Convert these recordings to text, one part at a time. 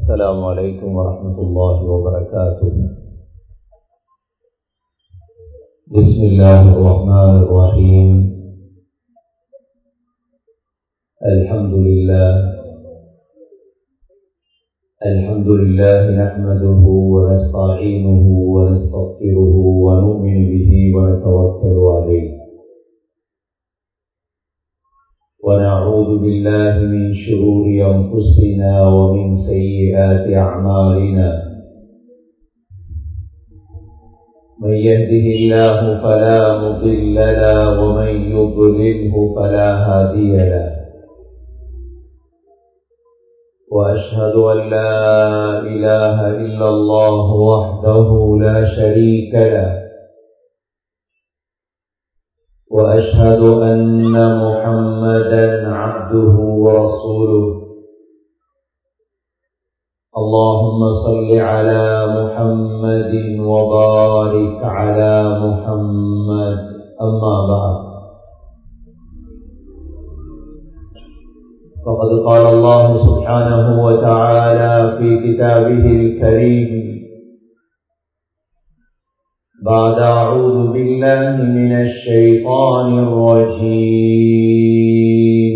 السلام عليكم ورحمة الله وبركاته بسم الله الرحمن الرحيم الحمد لله الحمد لله نحمده ونستعينه ونستغفره ونؤمن به ونتوكل عليه ونعوذ بالله من شرور أنفسنا ومن سيئات أعمالنا من يهده الله فلا مضل له ومن يضلله فلا هادي له وأشهد أن لا إله إلا الله وحده لا شريك له وأشهد أن محمدا عبده ورسوله اللهم صل على محمد وبارك على محمد أما بعد فقد قال الله سبحانه وتعالى في كتابه الكريم بعد أعوذ بالله من الشيطان الرجيم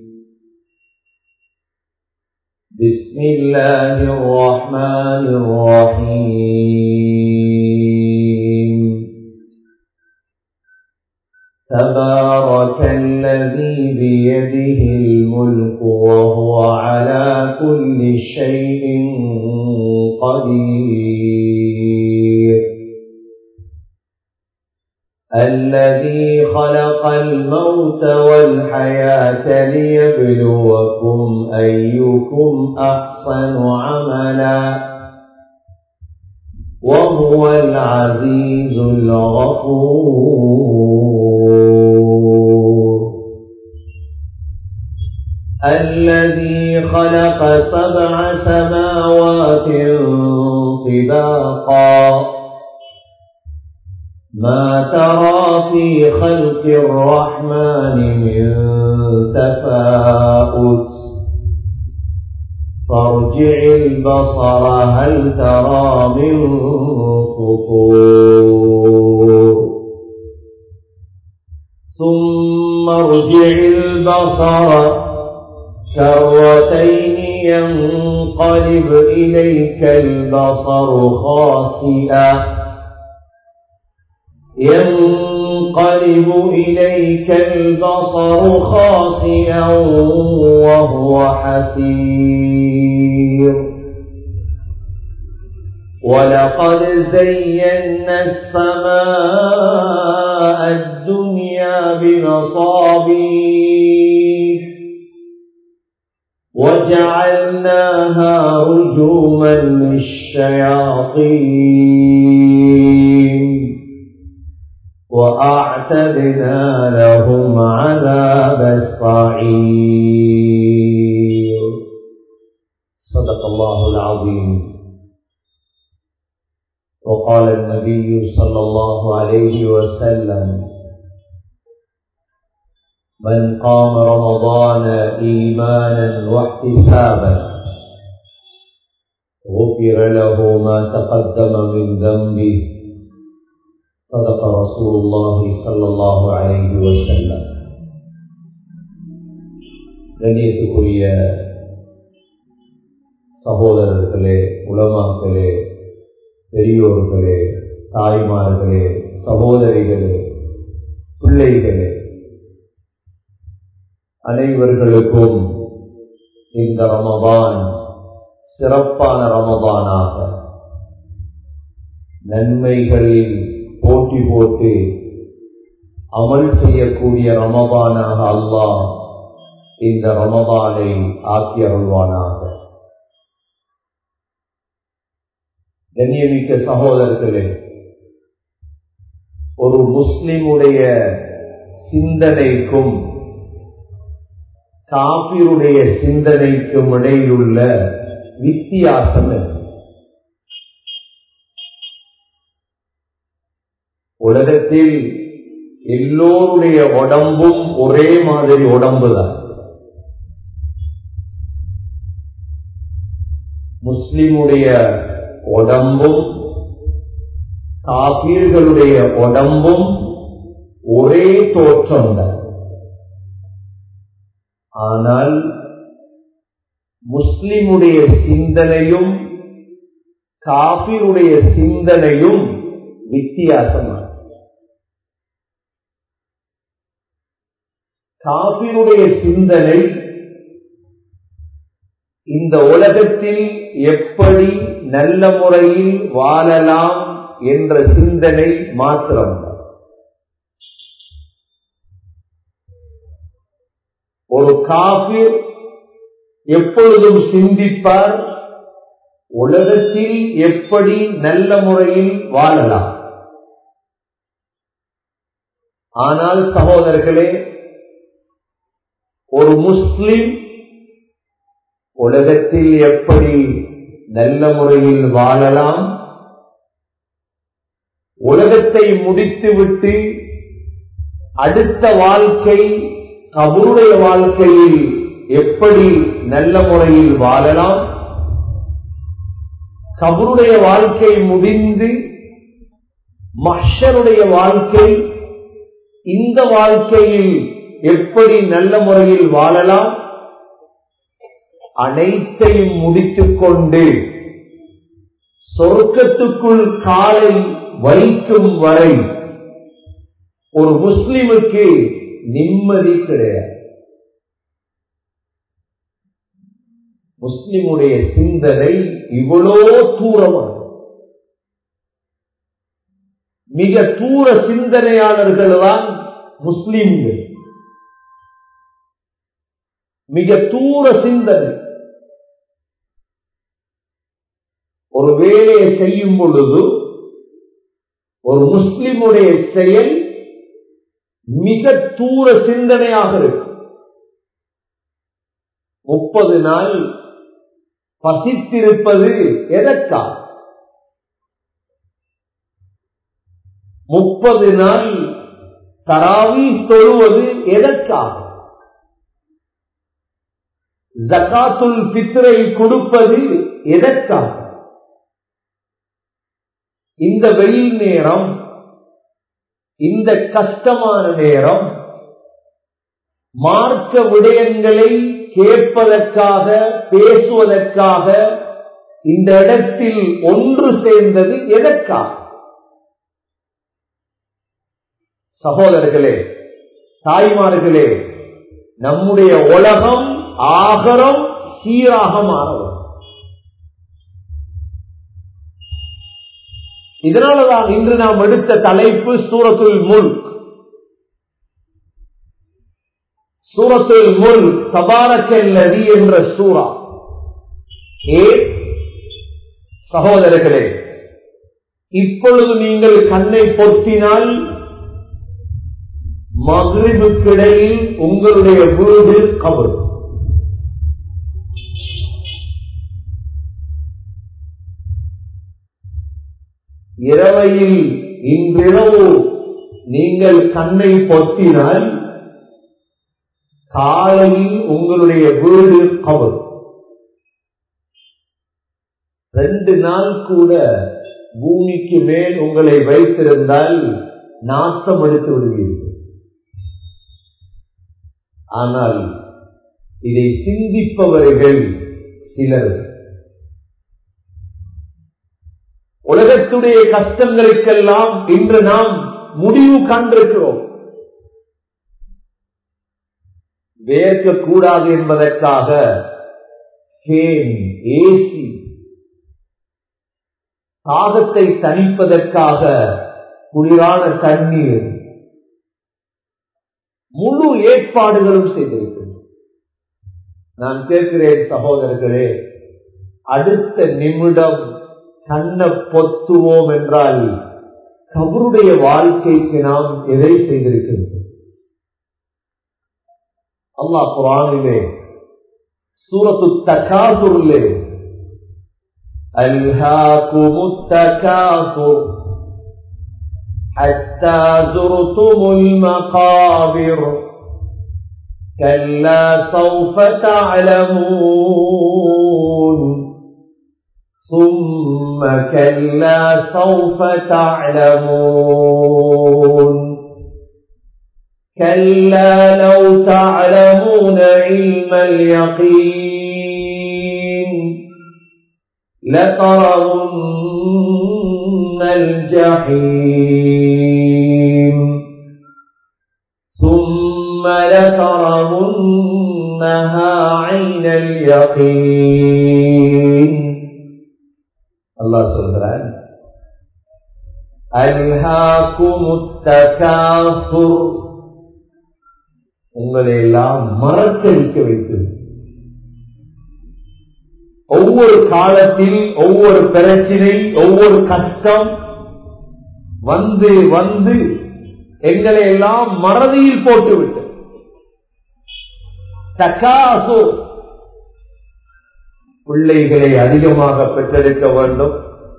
بسم الله الرحمن الرحيم تبارك الذي بيده الملك وهو على كل شيء قدير الذي خلق الموت والحياة ليبلوكم أيكم أحسن عملا وهو العزيز الغفور الذي خلق سبع سماوات طباقا ما ترى في خلق الرحمن من تفاؤت فارجع البصر هل ترى من فطور ثم ارجع البصر كرتين ينقلب إليك البصر خاسئا ينقلب إليك البصر خاسئا وهو حسير ولقد زينا السماء الدنيا بمصابيح وجعلناها رجوما للشياطين وأعتدنا لهم عذاب الصعير صدق الله العظيم وقال النبي صلى الله عليه وسلم من قام رمضان إيمانا واحتسابا غفر له ما تقدم من ذنبه صدق رسول الله صلى الله عليه وسلم கண்ணியத்துக்குரிய சகோதரர்களே உலமாக்களே பெரியோர்களே தாய்மார்களே சகோதரிகளே பிள்ளைகளே அனைவர்களுக்கும் இந்த ரமபான் சிறப்பான ரமபானாக நன்மைகளில் போட்டி போட்டு அமல் செய்யக்கூடிய ரமபானாக அல்லாஹ் இந்த ரமபானை ஆக்கி அருள்வானாக கண்ணியமிக்க சகோதரர்களே ஒரு முஸ்லிமுடைய சிந்தனைக்கும் காபிருடைய சிந்தனைக்கும் இடையிலுள்ள வித்தியாசம் என்ன? உலகத்தில் எல்லோருடைய உடம்பும் ஒரே மாதிரி உடம்புதான் முஸ்லிமுடைய உடம்பும் காபீர்களுடைய உடம்பும் ஒரே தோற்றம் ஆனால் முஸ்லிமுடைய சிந்தனையும் காபிருடைய சிந்தனையும் வித்தியாசமான காபிருடைய சிந்தனை இந்த உலகத்தில் எப்படி நல்ல முறையில் வாழலாம் என்ற சிந்தனை மாத்திரம் ஒரு காபிர் எப்பொழுதும் சிந்திப்பார் உலகத்தில் எப்படி நல்ல முறையில் வாழலாம் ஆனால் சகோதரர்களே ஒரு முஸ்லிம் உலகத்தில் எப்படி நல்ல முறையில் வாழலாம் உலகத்தை முடித்துவிட்டு அடுத்த வாழ்க்கை கபருடைய வாழ்க்கையில் எப்படி நல்ல முறையில் வாழலாம் கபருடைய வாழ்க்கை முடிந்து மஷருடைய வாழ்க்கை இந்த வாழ்க்கையில் எப்படி நல்ல முறையில் வாழலாம் அனைத்தையும் முடித்துக் கொண்டு சொர்க்கத்துக்குள் காலை வைக்கும் வரை ஒரு முஸ்லிமுக்கு நிம்மதி கிடையாது முஸ்லிமுடைய சிந்தனை இவ்வளோ தூரமாக மிக தூர சிந்தனையாளர்கள் தான் முஸ்லிம்கள் மிக தூர சிந்தனை ஒரு வேலையை செய்யும் பொழுது ஒரு முஸ்லிமுடைய செயல் மிக தூர சிந்தனையாக இருக்கும் முப்பது நாள் பசித்திருப்பது எதற்காக முப்பது நாள் தராவி தொழுவது எதற்காக ஜக்காத்துல் பித்ரை கொடுப்பது எதற்காக இந்த வெயில் நேரம் இந்த கஷ்டமான நேரம் மார்க்க விடயங்களை கேட்பதற்காக பேசுவதற்காக இந்த இடத்தில் ஒன்று சேர்ந்தது எதற்காக சகோதரர்களே தாய்மார்களே நம்முடைய உலகம் ஆகரம் சீராக மாறவும் இதனாலதான் இன்று நாம் எடுத்த தலைப்பு சூரத்துல் முல் சூரத்துல் முல் தபாரக்கல் நதி என்ற சூறா ஏ சகோதரர்களே இப்பொழுது நீங்கள் கண்ணை பொத்தினால் மகிழ்வுக்கிடையில் உங்களுடைய வீடு கபர் இரவையில் இன்றிரவு நீங்கள் கண்ணை பொத்தினால் காலையில் உங்களுடைய வீடு கவர் ரெண்டு நாள் கூட பூமிக்கு மேல் உங்களை வைத்திருந்தால் நாசம் எடுத்து விடுவீர்கள் ஆனால் இதை சிந்திப்பவர்கள் சிலர் உலகத்துடைய கஷ்டங்களுக்கெல்லாம் இன்று நாம் முடிவு கண்டிருக்கிறோம் வேர்க்கக்கூடாது என்பதற்காக ஃபேன் ஏசி தாகத்தை தணிப்பதற்காக குளிரான தண்ணீர் முழு ஏற்பாடுகளும் செய்திருக்கிறது நான் கேட்கிறேன் சகோதரர்களே அடுத்த நிமிடம் கண்ண பொத்துவோம் என்றால் கபருடைய வாழ்க்கைக்கு நாம் எதை செய்திருக்கிறோம் அல்லாஹ் குரானிலே சூரத்து தகாசுரிலே ألهاكم التكاثر حتى زرتم المقابر كلا سوف تعلمون ثم كلا سوف تعلمون كلا لو تعلمون علم اليقين لترون الجحيم ثم لترونها عين اليقين الله سبحانه ألهاكم التكاثر உங்களை எல்லாம் மறக்கடிக்க வைத்தது ஒவ்வொரு காலத்தில் ஒவ்வொரு பிரச்சனை ஒவ்வொரு கஷ்டம் வந்து வந்து எங்களை எல்லாம் மறதியில் போட்டுவிட்டது தக்காசோ பிள்ளைகளை அதிகமாக பெற்றெடுக்க வேண்டும்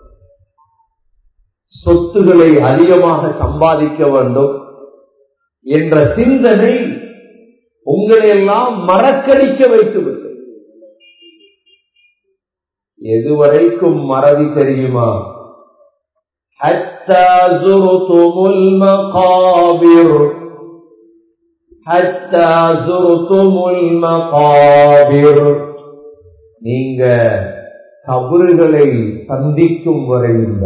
சொத்துக்களை அதிகமாக சம்பாதிக்க வேண்டும் என்ற சிந்தனை உங்களை எல்லாம் மறக்கடிக்க வைத்துவிட்டது எதுவரைக்கும் மறதி தெரியுமா حتى زرتم المقابر حتى زرتم المقابر நீங்க கபறுகளை சந்திக்கும் வரை இந்த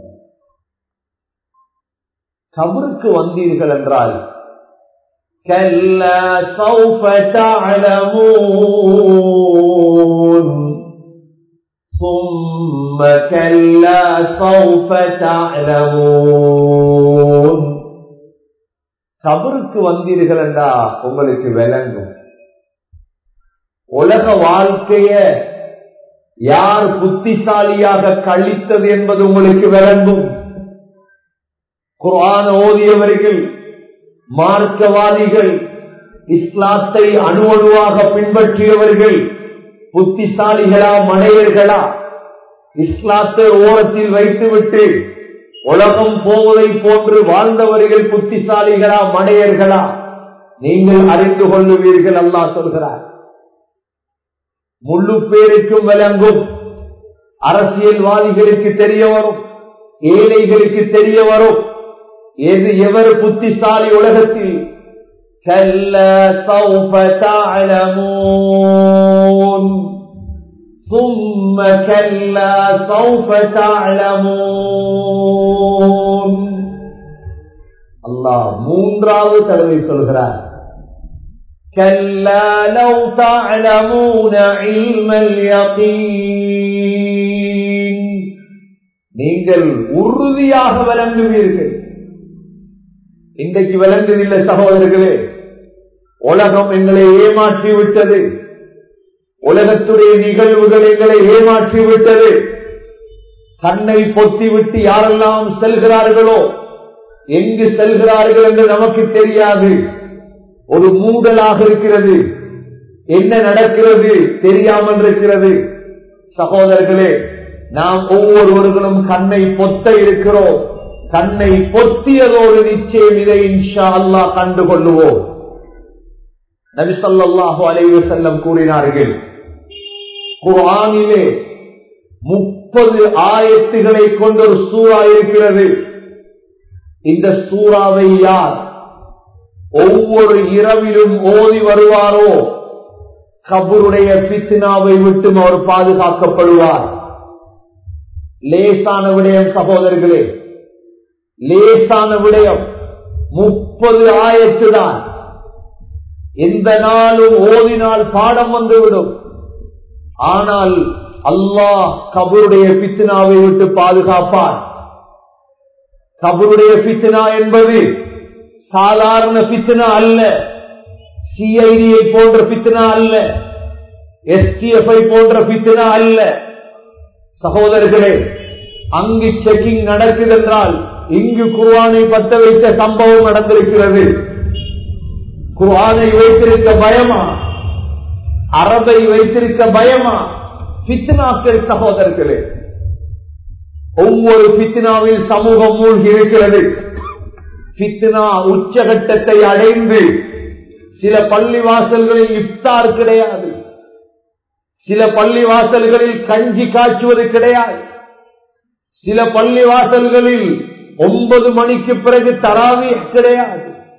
கபருக்கு வந்தீர்கள் என்றால் كلا سوف تعلمون ثم كلا سوف تعلمون கபருக்கு வந்தீர்கள் என்றா உங்களுக்கு விளங்கும் உலக வாழ்க்கைய யார் புத்திசாலியாக கழித்தது என்பது உங்களுக்கு விளங்கும் குரான் ஓதியவர்கள் மார்க்கவாதிகள் இஸ்லாத்தை அணு அணுவாக பின்பற்றியவர்கள் புத்திசாலிகளா மடையர்களா இஸ்லாத்தை ஓரத்தில் வைத்துவிட்டு உலகம் போவதை போன்று வாழ்ந்தவர்கள் புத்திசாலிகளா மடையர்களா நீங்கள் அறிந்து கொள்ளுவீர்கள் அல்லா சொல்கிறார் முழு பேருக்கும் விளங்கும் அரசியல்வாதிகளுக்கு தெரிய வரும் ஏழைகளுக்கு தெரிய வரும் எது எவர் புத்திசாலி உலகத்தில் كلا سوف تعلمون ثم كلا سوف تعلمون அல்லாஹ் மூன்றாவது தடவை சொல்கிறார் كلا لو تعلمون علم اليقين நீங்கள் உறுதியாக விளங்குவீர்கள் இன்றைக்கு விளங்குதில்லை சகோதரர்களே உலகம் எங்களை ஏமாற்றி விட்டது உலகத்துடைய நிகழ்வுகள் எங்களை ஏமாற்றி விட்டது கண்ணை பொத்தி விட்டு யாரெல்லாம் செல்கிறார்களோ எங்கு செல்கிறார்கள் என்று நமக்கு தெரியாது ஒரு மூடலாக இருக்கிறது என்ன நடக்கிறது தெரியாமல் இருக்கிறது சகோதரர்களே நாம் ஒவ்வொருவர்களும் கண்ணை பொத்த இருக்கிறோம் கண்ணை பொத்தியதோடு நிச்சயம் இதை இன்ஷா அல்லா கண்டுகொள்ளுவோம் நபிசல்லாஹு அலைவு செல்லம் கூறினார்கள் குரானிலே முப்பது ஆயத்துகளை கொண்ட ஒரு சூறா இருக்கிறது இந்த சூறாவை யார் ஒவ்வொரு இரவிலும் ஓதி வருவாரோ கபருடைய பித்னாவை விட்டும் அவர் பாதுகாக்கப்படுவார் லேசான விடயம் சகோதரர்களே லேசான விடயம் முப்பது ஆயத்துதான் எந்த நாளும் ஓதினால் பாடம் வந்துவிடும் ஆனால் அல்லாஹ் கபருடைய பித்னாவை விட்டு பாதுகாப்பார் கபருடைய பித்னா என்பது சாதாரண பித்னா அல்ல சிஐடியை போன்ற பித்னா அல்ல எஸ்டிஎஃப்ஐ போன்ற பித்னா அல்ல சகோதரர்களே அங்கு செக்கிங் நடக்குது என்றால் இங்கு குர்ஆனை பத்த வைத்த சம்பவம் நடந்திருக்கிறது குர்ஆனை வைத்திருக்க பயமா அரபை வைத்திருக்க பயமா பித்னாக்கள் சகோதரர்களே ஒவ்வொரு பித்னாவில் சமூகம் மூழ்கி இருக்கிறது பித்னா உச்சகட்டத்தை அடைந்து சில பள்ளிவாசல்களில் இஃப்தார் கிடையாது சில பள்ளி வாசல்களில் கஞ்சி காய்ச்சுவது கிடையாது சில பள்ளி வாசல்களில் ஒன்பது மணிக்கு பிறகு தராவி கிடையாது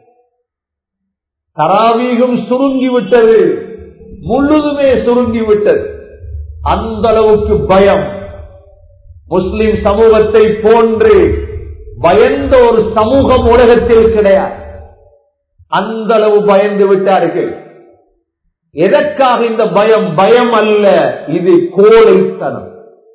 தராவீகம் சுருங்கி விட்டது முழுதுமே சுருங்கி விட்டது அந்த அளவுக்கு பயம் முஸ்லிம் சமூகத்தை போன்று பயந்த ஒரு சமூகம் உலகத்தில் கிடையாது அந்த அளவு பயந்து விட்டார்கள் எதற்காக இந்த பயம் பயம் அல்ல இது கோழைத்தனம்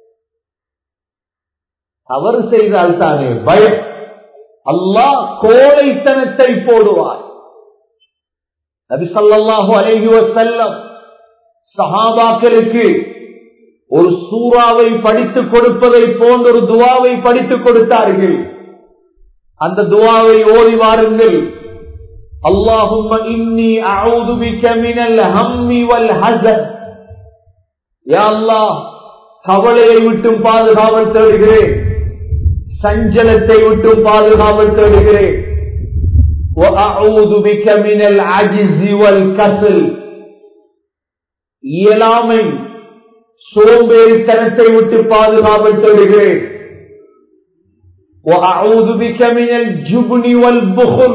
தவறு செய்தால் தானே பயம் அல்லாஹ் கோழைத்தனத்தை போடுவார் நபி ஸல்லல்லாஹு அலைஹி வஸல்லம் சஹாபாக்களுக்கு ஒரு சூறாவை படித்துக் கொடுப்பதை போன்ற ஒரு துவாவை படித்துக் கொடுத்தார்கள் அந்த துவாவை ஓதி வாருங்கள் اللهم إني أعوذ بك من الهم والحزن يا الله கவலையை விட்டும் பாதுகாவல் தேடுகிறேன் சஞ்சலத்தை விட்டும் பாதுகாவல் தேடுகிறேன் وأعوذ بك من العجز والكسل இயலாமை சோம்பேறித்தனத்தை விட்டு பாதுகாவல் தேடுகிறேன் وأعوذ بك من الجبن والبخل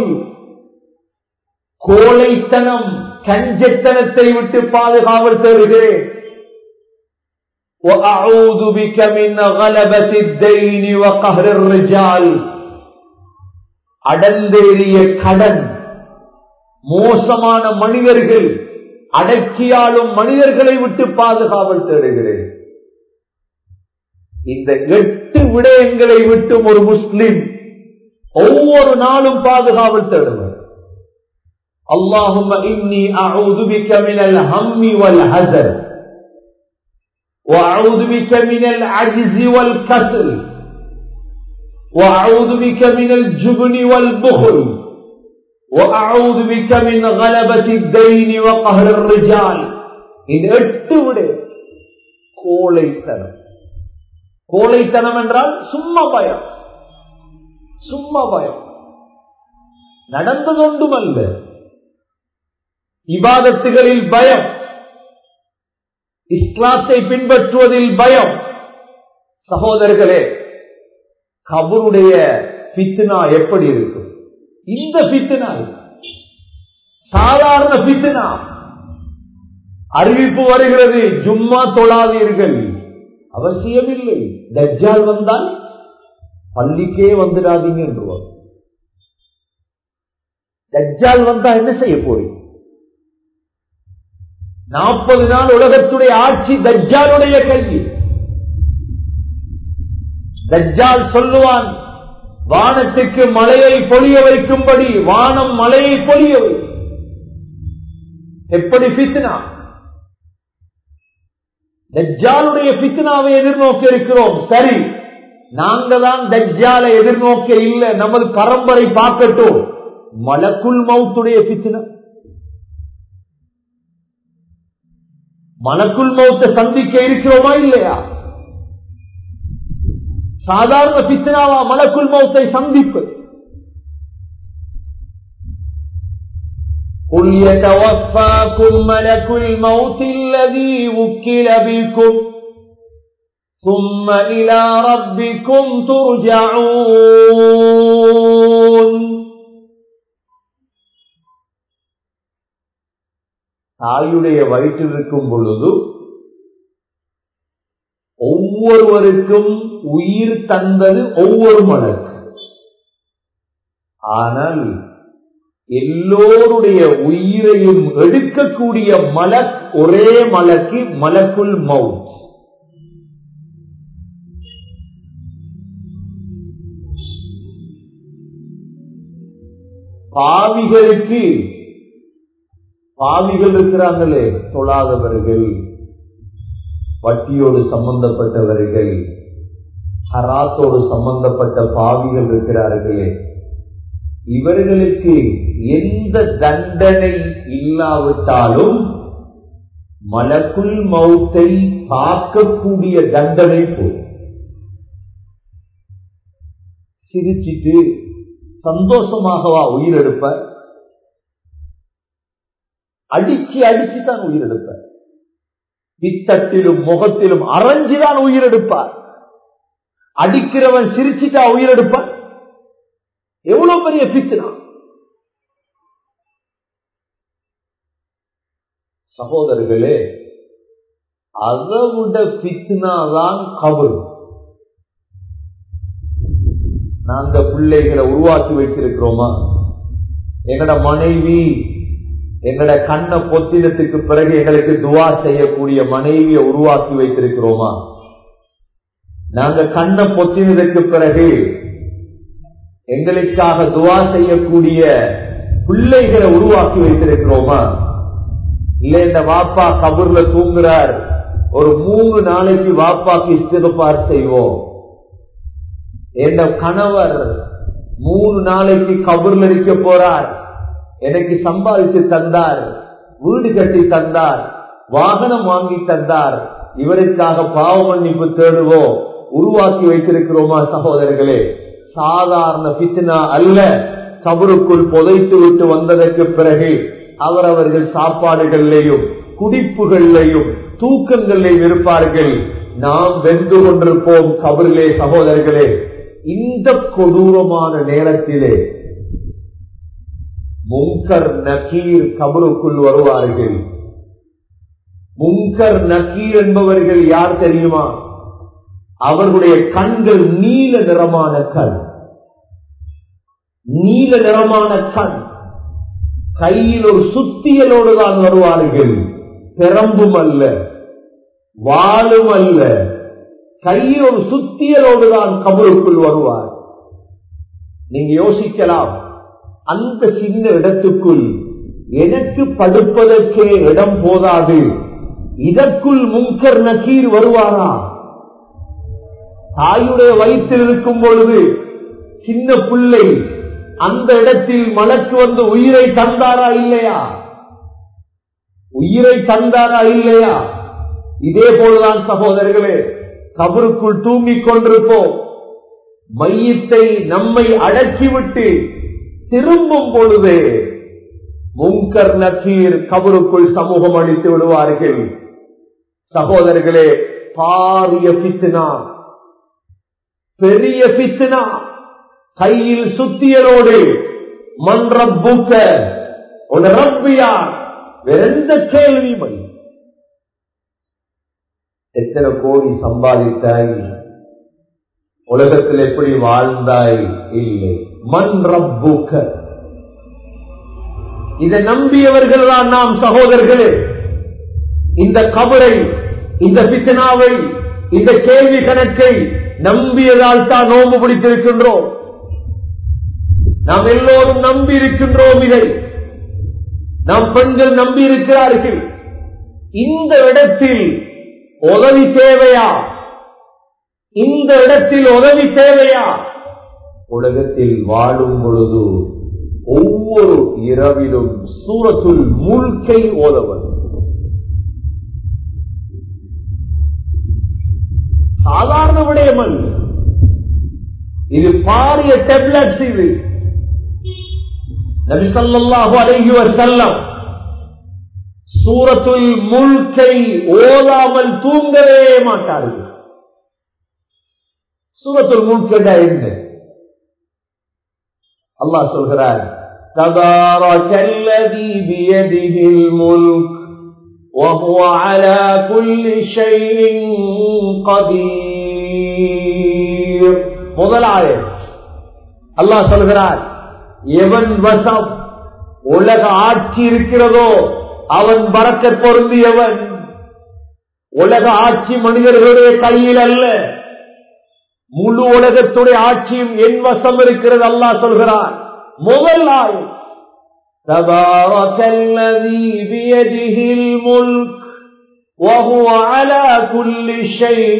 கோழைத்தனம் கஞ்சத்தனத்தை விட்டு பாதுகாவல் தருகிறேன் وأعوذ بك من غلبة الدين وقهر الرجال அடந்தேறிய கடன் மோசமான மனிதர்கள் அடக்கியாளும் மனிதர்களை விட்டு பாதுகாவல் தேடுகிறேன் இந்த எட்டு விடயங்களை விட்டும் ஒரு முஸ்லிம் ஒவ்வொரு நாளும் பாதுகாவல் தேடுவர் اللهم إني أعوذ بك من الهم والحزن وأعوذ بك من العجز والكسل وأعوذ بك من الجبن والبخل وأعوذ بك من غلبة الدين وقهر الرجال இது எட்டு விட கோழைத்தனம் கோழைத்தனம் என்றால் சும்மா பயம் சும்மா பயம் நடந்ததொன்றுமல்ல இபாதத்துகளில் பயம் இஸ்லாத்தை பின்பற்றுவதில் பயம் சகோதரர்களே கபருடைய பித்னா எப்படி இருக்கும் இந்த பித்னா சாதாரண பித்னா அறிவிப்பு வருகிறது ஜும்மா தொழாதீர்கள் அவசியமில்லை தஜ்ஜால் வந்தால் பள்ளிக்கே வந்துடாதீங்க என்றுவார் தஜ்ஜால் வந்தா என்ன செய்ய போறீங்க நாற்பது நாள் உலகத்துடைய ஆட்சி தஜ்ஜாலுடைய கையில் தஜ்ஜால் சொல்லுவான் வானத்துக்கு மலையை பொழிய வைக்கும்படி வானம் மலையை பொழிய வை எப்படி பித்னா தஜ்ஜாலுடைய பித்னாவை எதிர்நோக்கி இருக்கிறோம் சரி நாங்க தான் தஜ்ஜாலை எதிர்நோக்க இல்லை நமது பரம்பரை பார்க்கட்டும் மலக்குள் மவுத்துடைய பித்னா மலக்குள் மௌத்தை சந்திக்க இருக்கிறோமா இல்லையா சாதாரண பித்னாவா மலக்குள் மௌத்தை சந்திப்பது قل يتوفاكم ملك الموت الذي وكل بكم ثم إلى ربكم ترجعون தாயுடைய வயிற்றில் இருக்கும் பொழுது ஒவ்வொருவருக்கும் உயிர் தந்தது ஒவ்வொரு மலக்கு ஆனால் எல்லோருடைய உயிரையும் எடுக்கக்கூடிய மலக் ஒரே மலக்கு மலக்குள் மவுத் பாவிகளுக்கு பாவிகள் இருக்கிறாங்களே தொழாதவர்கள் வட்டியோடு சம்பந்தப்பட்டவர்கள் ஹராத்தோடு சம்பந்தப்பட்ட பாவிகள் இருக்கிறார்களே இவர்களுக்கு எந்த தண்டனை இல்லாவிட்டாலும் மலக்குள் மௌத்தை பார்க்கக்கூடிய தண்டனை போதும் சிரிச்சிட்டு சந்தோஷமாகவா உயிரெடுப்ப அடிச்சு அடிச்சு தான் உயிரெடுப்ப பித்தட்டிலும் முகத்திலும் அரைஞ்சுதான் உயிரெடுப்பார் அடிக்கிறவன் சிரிச்சிட்டா உயிரெடுப்பான் எவ்வளவு பெரிய பித்துனா சகோதரர்களே அதை விட பித்னாதான் கபர் நாங்க பிள்ளைகளை உருவாக்கி வைத்திருக்கிறோமா எங்கட மனைவி எங்கட கண்ண பொத்தினத்துக்கு பிறகு எங்களுக்கு துவா செய்யக்கூடிய மனைவியை உருவாக்கி வைத்திருக்கிறோமா நாங்க கண்ண பொத்தினதுக்கு பிறகு எங்களுக்காக துவா செய்யக்கூடிய பிள்ளைகளை உருவாக்கி வைத்திருக்கிறோமா இல்ல இந்த வாப்பா கபூர்ல தூங்குறார் ஒரு மூணு நாளைக்கு வாப்பாக்கு இஸ்திகபார் செய்வோம் என் கணவர் மூணு நாளைக்கு கபூர்ல இருக்க போறார் எனக்கு சம்பாதித்து தந்தார் வீடு கட்டி தந்தார் வாகனம் வாங்கி தந்தார் இவருக்காக பாவ மன்னிப்பு தேடுவோம் உருவாக்கி வைத்திருக்கிறோமா சகோதரர்களே சாதாரண பித்னா அல்ல கபருக்குள் புதைத்து விட்டு வந்ததற்கு பிறகு அவரவர்கள் சாப்பாடுகளிலேயும் குடிப்புகளிலேயும் தூக்கங்களிலேயும் இருப்பார்கள் நாம் வென்று கொண்டிருப்போம் கபரிலே சகோதரர்களே இந்த கொடூரமான நேரத்திலே முங்கர் நக்கீர் கபருக்குள் வருவார்கள் முங்கர் நக்கீர் என்பவர்கள் யார் தெரியுமா அவர்களுடைய கண்கள் நீல நிறமான கண் நீல நிறமான கண் கையில் ஒரு சுத்தியலோடு தான் வருவார்கள் பெரம்பும் அல்ல வாளும் அல்ல கையில் ஒரு சுத்தியலோடு தான் கபருக்குள் வருவார் நீங்க யோசிக்கலாம் அந்த சின்ன இடத்துக்குள் எனக்கு படுப்பதற்கே இடம் போதாது இதற்குள் முங்கர் நக்கீர் வருவாரா தாயுடைய வயிற்றில் இருக்கும் பொழுது சின்ன பிள்ளை அந்த இடத்தில் மலக்கு வந்து உயிரை தந்தாரா இல்லையா உயிரை தந்தாரா இல்லையா இதே போலதான் சகோதரர்களே கபருக்குள் தூங்கிக் கொண்டிருப்போம் மையத்தை நம்மை அடக்கிவிட்டு திரும்பும் பொழுது முங்கர் நக்கீர் கபருக்குள் சமூகம் அளித்து விடுவார்கள் சகோதரர்களே பாரிய பித்னா பெரிய பித்னா கையில் சுத்தியலோடு மன்றப்புக்க ஒரு ரப்பியா வேறெந்த கேள்வியுமை எத்தனை கோடி சம்பாதித்தாய் உலகத்தில் எப்படி வாழ்ந்தாய் இல்லை மண் ரப்புக்க இதை நம்பியவர்கள் தான் நாம் சகோதரர்களே இந்த கபரை இந்த பித்தனாவை இந்த கேள்வி கணக்கை நம்பியதால் தான் நோம்பு பிடித்திருக்கின்றோம் நாம் எல்லோரும் நம்பி இருக்கின்றோம் இதை நாம் பெண்கள் நம்பி இருக்கிறார்கள் இந்த இடத்தில் உதவி தேவையா இந்த இடத்தில் உதவி தேவையா உலகத்தில் வாழும் பொழுது ஒவ்வொரு இரவிலும் சூரத்துள் மூழ்கை ஓதவன் சாதாரண விடயம் அல்ல இது பாரிய டெப்லெட்ஸ் இது நபிசல்லாஹு அலைஹி வஸல்லம் சூரத்துல் முல்கை ஓதாமல் தூங்கவே மாட்டார்கள் சூரத்துல் முல்கடா என்ன அல்லாஹ் சொல்கிறார் تبارك الذي بيده الملك وهو على كل شيء قدير முதலாய அல்லாஹ் சொல்கிறார் எவன் வசம் உலக ஆட்சி இருக்கிறதோ அவன் பறக்க பொருந்தியவன் உலக ஆட்சி மனிதர்களுடைய கையில் அல்ல முழு உலகத்துடைய ஆட்சியும் என் வசம் இருக்கிறது அல்லாஹ் சொல்கிறான் முதல் ஆய் تبارك الذي بيده الملك وهو على كل شيء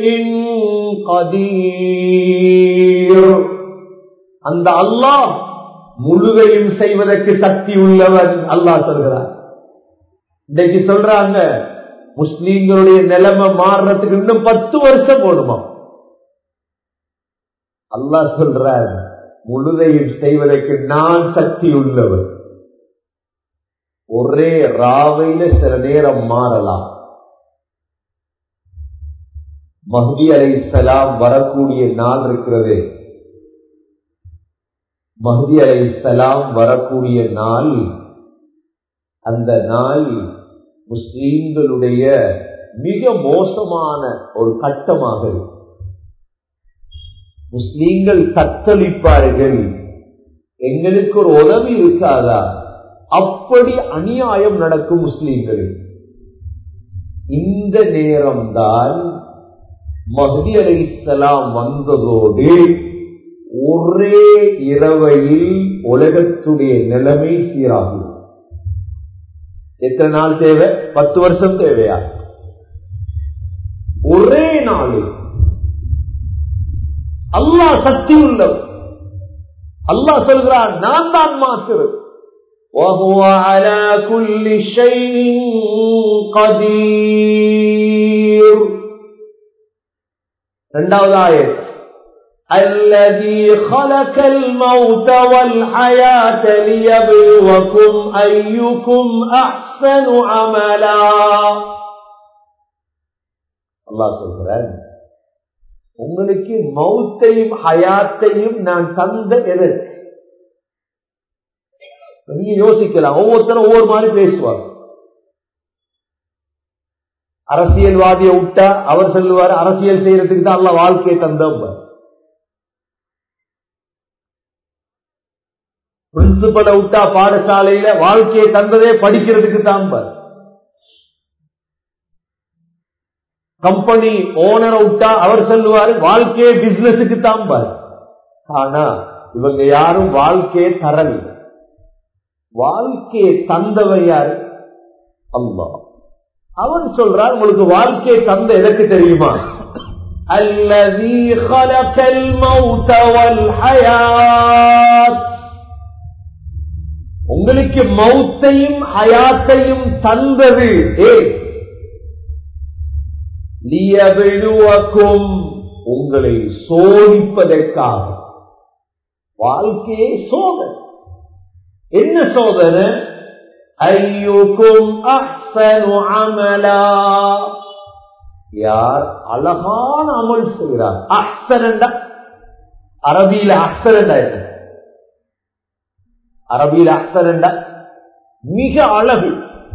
قدير அந்த அல்லாஹ் முழுதையும் செய்வதற்கு சக்தி உள்ளவன் அல்லாஹ் சொல்கிறார் இன்னைக்கு சொல்றாங்க முஸ்லீம்களுடைய நிலைமை மாறுறதுக்கு இன்னும் பத்து வருஷம் போடுமா அல்லாஹ் சொல்றார் முழுதையும் செய்வதற்கு நான் சக்தி உள்ளவன் ஒரே ராவையில சில நேரம் மாறலாம் மஹதி அலை சலாம் வரக்கூடிய நாள் இருக்கிறது மஹதி அலை சலாம் வரக்கூடிய நாள் அந்த நாள் முஸ்லீம்களுடைய மிக மோசமான ஒரு கட்டமாக இருக்கும் முஸ்லீம்கள் தத்தளிப்பார்கள் எங்களுக்கு ஒரு உதவி இருக்காதா அப்படி அநியாயம் நடக்கும் முஸ்லீம்களில் இந்த நேரம்தான் மஹதி அலை இஸ்லாம் வந்ததோடு ஒரே இரவையில் உலகத்துடைய நிலைமை சீராகும் எத்தனை நாள் தேவை பத்து வருஷம் தேவையா ஒரே நாளில் அல்லாஹ் சக்தி உள்ளவர் அல்லாஹ் சொல்கிறார் நான் தான் மாற்றுறது وهو على كل شيء قدير இரண்டாவது ஆயத் الذي خلق الموت والحياة ليبلوكم أيكم أحسن عملا الله சொல்கிறார் உங்களுக்கு மௌத்தையும் ஹயாத்தையும் நான் தந்த எதற்கு நீங்க யோசிக்கலாம் ஒவ்வொருத்தரும் ஒவ்வொரு மாதிரி பேசுவார் அரசியல்வாதியை விட்டா அவர் சொல்லுவார் அரசியல் செய்யறதுக்கு தான் அல்ல வாழ்க்கையை தந்தம்ப பிரின்சிபலை விட்டா பாடசாலையில வாழ்க்கையை தந்ததே படிக்கிறதுக்கு தான் கம்பெனி ஓனரை விட்டா அவர் சொல்லுவாரு வாழ்க்கையே பிசினஸுக்கு தான் பாரு ஆனா இவங்க யாரும் வாழ்க்கையை தரவில்லை வாழ்க்கையை தந்தவன் யாரு அல்லா அவன் சொல்றான் உங்களுக்கு வாழ்க்கையை தந்த எதற்கு தெரியுமா الذي خلق الموت والحياة உங்களுக்கு மௌத்தையும் ஹயாத்தையும் தந்தது ஏ லியபிழுவக்கும் உங்களை சோதிப்பதற்காக வாழ்க்கையை சோதனை என்ன சோதனை ஐயுக்கும் அஹ்சனு அமலா யார் அழகான அமல் செய்கிறார் அஹ்சனண்டா அரபியில அஹ்சனண்டா என்ன அரபியில அஹ்சனண்டா மிக அழகு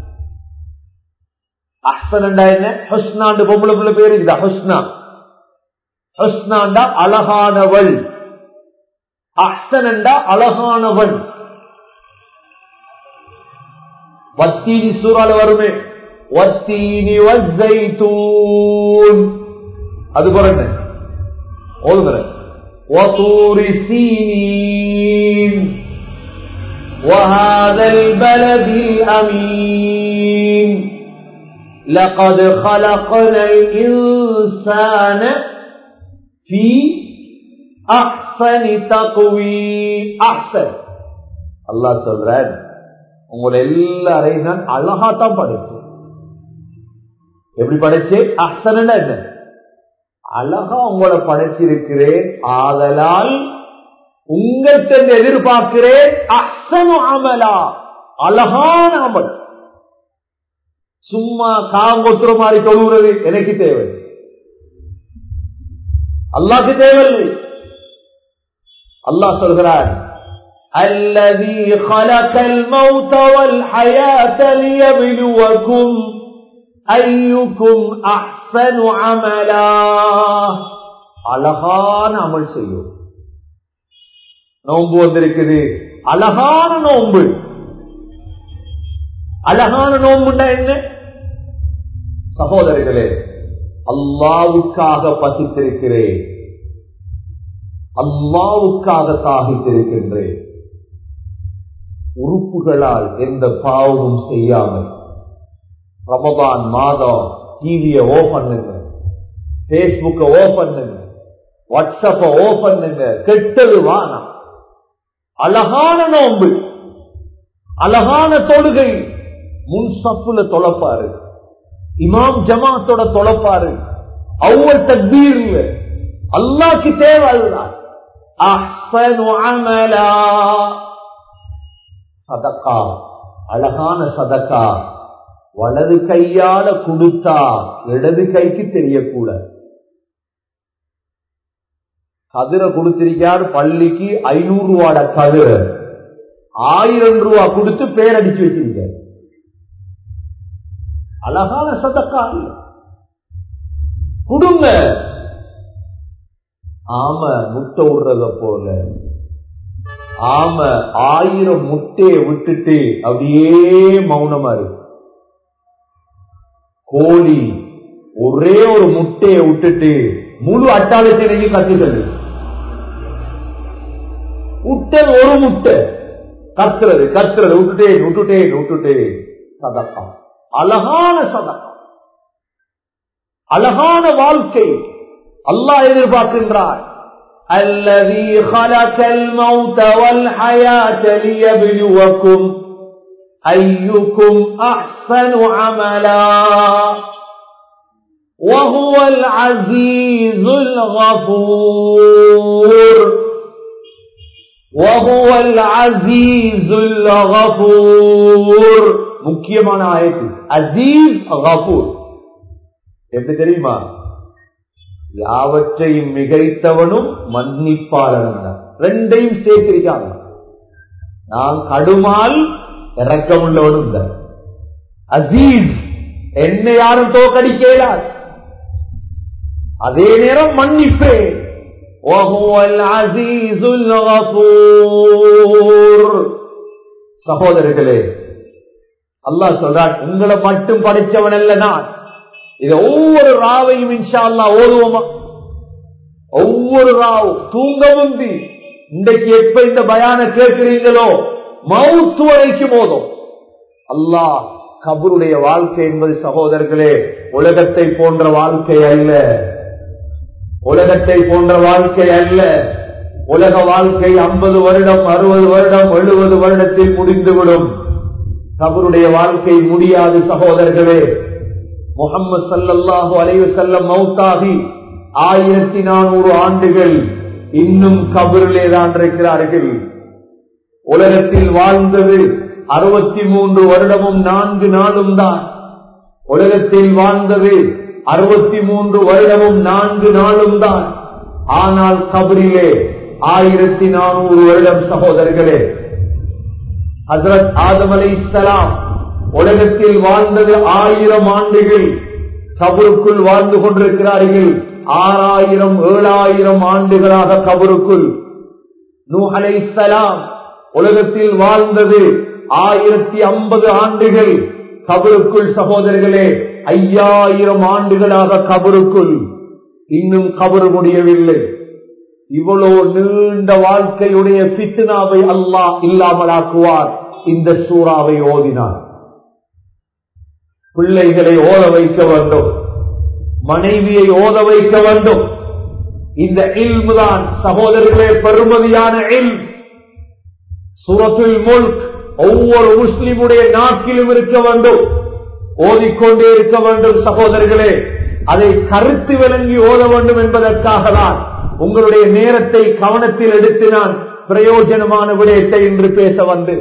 அஹ்சனண்டா என்ன ஹுஸ்னாண்டு பொம்பளை பிள்ளை பேரு இருக்குதா ஹுஸ்னா ஹுஸ்னாண்டா அழகானவள் அஹ்சனண்டா அழகானவன் வத்தீனி சூறால வருமே வத்தீனி வஸ்ஸைத்தூன் அது போற ஓதுகிற وطور سينين وهذا البلد الأمين لقد خلقنا الإنسان في أحسن تقويم أحسن الله சொல்றார் உங்களை எல்லாரையும் நான் அழகாத்தான் படைச்சேன் எப்படி படைச்சு அசன என்ன அழகா உங்களை படைச்சிருக்கிறேன் ஆதலால் உங்கள்கிட்ட எதிர்பார்க்கிறேன் அசனு அமலா அழகான அமல் சும்மா காங்கொத்துற மாதிரி தொழுகிறது எனக்கு தேவை அல்லாக்கு தேவையில்லை அல்லாஹ் சொல்கிறார் الذي خلق الموت والحياة ليبلوكم أيكم أحسن عملا அழகான அமல் செய்யும் நோன்பு வந்திருக்குது அழகான நோன்பு அழகான நோன்புண்டா என்ன சகோதரர்களே அல்லாவுக்காக பசித்திருக்கிறேன் அல்லாவுக்காக தாகித்திருக்கின்றேன் உறுப்புகளால் எந்த பாவமும் செய்யாமல் ரமபான் மாதம் டிவிய ஓ பண்ணுங்க பேஸ்புக்க ஓ பண்ணுங்க வாட்ஸ்அப்ப ஓ பண்ணுங்க கெட்டது வானம் அழகான நோன்பு அழகான தொழுகை முன் சப்புல தொலைப்பாரு இமாம் ஜமாத்தோட தொலைப்பாரு அவ்வளவு தக்பீர் அல்லாக்கு தேவை அதுதான் அஹ்சனு அமலா சதக்கா அழகான சதக்கா வலது கையால கொடுத்தா இடது கைக்கு தெரியக்கூடாது கதிரை கொடுத்திருக்கார் பள்ளிக்கு ஐநூறு ரூபாட கதிரை ஆயிரம் ரூபா கொடுத்து பேரடிச்சு வச்சிருக்க அழகான சதக்கா இல்ல கொடுங்க ஆம முட்டை விடுறத போல ஆம ஆயிரம் முட்டையை விட்டுட்டு அப்படியே மௌனமா இருக்கு கோழி ஒரே ஒரு முட்டையை விட்டுட்டு முழு அட்டாளத்தினையும் கத்துக்கிறது விட்டது ஒரு முட்டை கத்துறது கத்துறது விட்டுட்டேன் விட்டுட்டேன் விட்டுட்டேன் சதக்கம் அழகான சதக்கம் அழகான வாழ்க்கை அல்லாஹ் எதிர்பார்க்கின்றார் الذي خلق الموت والحياة ليبلوكم أيكم أحسن عملا وهو العزيز الغفور وهو العزيز الغفور முக்கியமான ஆயத்து அசீஸ் கபூர் எப்படி தெரியுமா யாவற்றையும் மிகைத்தவனும் மன்னிப்பாளன் ரெண்டையும் சேர்த்திருக்காங்க நான் கடுமால் இறக்கமுள்ளவனும் இல்லை அசீஸ் என்னை யாரும் தோக்கடிக்கலார் அதே நேரம் மன்னிப்பேன் சகோதரர்களே அல்லாஹ் சொல்றான் உங்களை மட்டும் படைச்சவன் அல்ல நான் இதை ஒவ்வொரு ராவையும் இன்ஷா அல்லா ஓதுவோமா ஒவ்வொரு ராவும் தூங்க முந்தி இன்றைக்கு எப்ப இந்த பயான கேட்கிறீங்களோ மவுத்து வரைக்கும் போதும் அல்லாஹ் கபருடைய வாழ்க்கை என்பது சகோதரர்களே உலகத்தை போன்ற வாழ்க்கை அல்ல உலகத்தை போன்ற வாழ்க்கை அல்ல உலக வாழ்க்கை ஐம்பது வருடம் அறுபது வருடம் எழுபது வருடத்தில் முடிந்துவிடும் கபருடைய வாழ்க்கை முடியாது சகோதரர்களே முகம்மது சல்லல்லாஹு அலைவு செல்லம் மௌத்தாகி ஆயிரத்தி நானூறு ஆண்டுகள் இன்னும் கபரிலே தான் இருக்கிறார்கள் உலகத்தில் வாழ்ந்தது அறுபத்தி மூன்று வருடமும் நான்கு நாளும் தான் உலகத்தில் வாழ்ந்தது அறுபத்தி மூன்று வருடமும் நான்கு நாளும் தான் ஆனால் கபரிலே ஆயிரத்தி நானூறு வருடம் சகோதரர்களே ஹசரத் ஆதம் அலை இஸ்லாம் உலகத்தில் வாழ்ந்தது ஆயிரம் ஆண்டுகள் கபருக்குள் வாழ்ந்து கொண்டிருக்கிறார்கள் ஆறாயிரம் ஏழாயிரம் ஆண்டுகளாக கபருக்குள் நூ அலை இஸ்லாம் உலகத்தில் வாழ்ந்தது ஆயிரத்தி ஐம்பது ஆண்டுகள் கபருக்குள் சகோதரர்களே ஐயாயிரம் ஆண்டுகளாக கபருக்குள் இன்னும் கபரு முடியவில்லை இவ்வளவு நீண்ட வாழ்க்கையுடைய பித்னாவை அல்லாஹ் இல்லாமலாக்குவார் இந்த சூறாவை ஓதினார் பிள்ளைகளை ஓத வைக்க வேண்டும் மனைவியை ஓத வைக்க வேண்டும் இந்த இல்முதான் சகோதரர்களே பெருமதியான இல் சுரத்துல் முல்க் ஒவ்வொரு முஸ்லிமுடைய நாட்டிலும் இருக்க வேண்டும் ஓதிக்கொண்டே இருக்க வேண்டும் சகோதரர்களே அதை கருத்து விளங்கி ஓத வேண்டும் என்பதற்காக தான் உங்களுடைய நேரத்தை கவனத்தில் எடுத்து நான் பிரயோஜனமான விடயத்தை இன்று பேச வந்து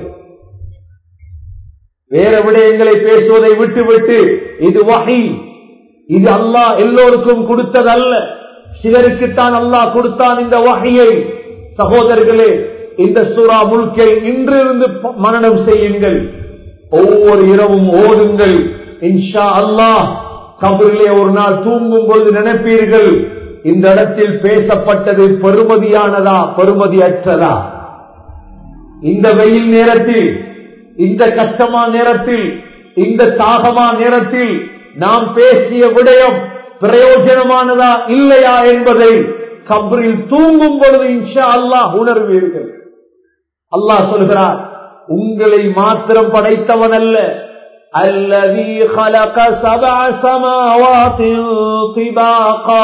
வேற விடயங்களை பேசுவதை விட்டுவிட்டு இது வகை இது அல்லாஹ் எல்லோருக்கும் கொடுத்ததல்ல சிலருக்குத்தான் அல்லாஹ் கொடுத்தான் இந்த வகையை சகோதரர்களே இந்த சூறா முழுக்கை இன்றிருந்து மனநம் செய்யுங்கள் ஒவ்வொரு இரவும் ஓதுங்கள் இன்ஷா அல்லாஹ் கபரிலே ஒரு நாள் தூங்கும் பொழுது நினைப்பீர்கள் இந்த இடத்தில் பேசப்பட்டது பெருமதியானதா பெருமதி அற்றதா இந்த வெயில் நேரத்தில் இந்த கஷ்டமா நேரத்தில் இந்த தாகமா நேரத்தில் நாம் பேசிய விடயம் பிரயோஜனமானதா இல்லையா என்பதை கபரில் தூங்கும் பொழுது இன்ஷா அல்லாஹ் உணர்வீர்கள் அல்லாஹ் சொல்கிறார் உங்களை மாத்திரம் படைத்தவன் அல்ல الذي خلق سبع سماوات طباقا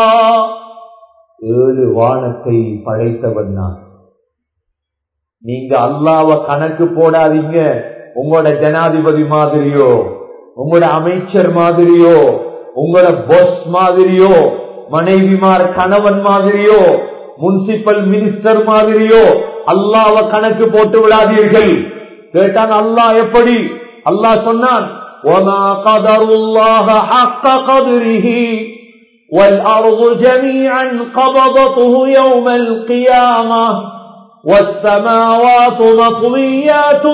ஏழு வானத்தை படைத்தவன் நான் நீங்க அல்லாவ கணக்கு போடாதீங்க உங்களோட ஜனாதிபதி மாதிரியோ உங்களோட அமைச்சர் மாதிரியோ உங்களோட பொஸ் மாதிரியோ மனைவிமார் கணவன் மாதிரியோ முனிசிபல் மினிஸ்டர் மாதிரியோ அல்லாவ கணக்கு போட்டு விடாதீர்கள் கேட்டான் அல்லாஹ் எப்படி அல்லாஹ் சொன்னான் وَمَا قَدَرُ اللَّهَ حَقَّ قَدْرِهِ والأرض جميعا قبضته يوم القيامة والسماوات مطويات